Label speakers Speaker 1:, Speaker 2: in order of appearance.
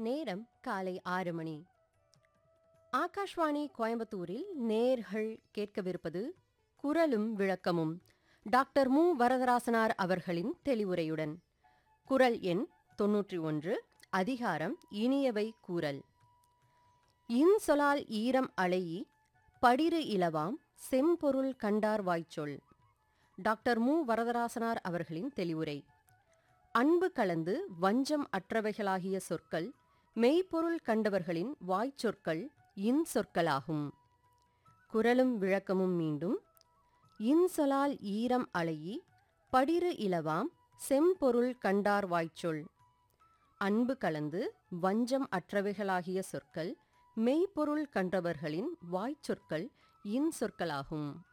Speaker 1: நேரம் காலை ஆறு மணி ஆகாஷ்வாணி கோயம்புத்தூரில் நேர்கள் கேட்கவிருப்பது குரலும் விளக்கமும் டாக்டர் மு வரதராசனார் அவர்களின் தெளிவுரையுடன் குரல் எண் தொன்னூற்றி ஒன்று அதிகாரம் இனியவை கூறல் இன்சொலால் ஈரம் அலையி படிறு இலவாம் செம்பொருள் கண்டார் வாய்ச்சொல் டாக்டர் மு வரதராசனார் அவர்களின் தெளிவுரை அன்பு கலந்து வஞ்சம் அற்றவைகளாகிய சொற்கள் மெய்ப்பொருள் கண்டவர்களின் வாய்ச்சொற்கள் இன்சொற்களாகும் குரலும் விளக்கமும் மீண்டும் இன்சொலால் ஈரம் அலையி படிறு இலவாம் செம்பொருள் கண்டார் வாய்ச்சொல் அன்பு கலந்து வஞ்சம் அற்றவைகளாகிய சொற்கள் மெய்ப்பொருள் கண்டவர்களின் வாய்ச்சொற்கள் இன்சொற்களாகும்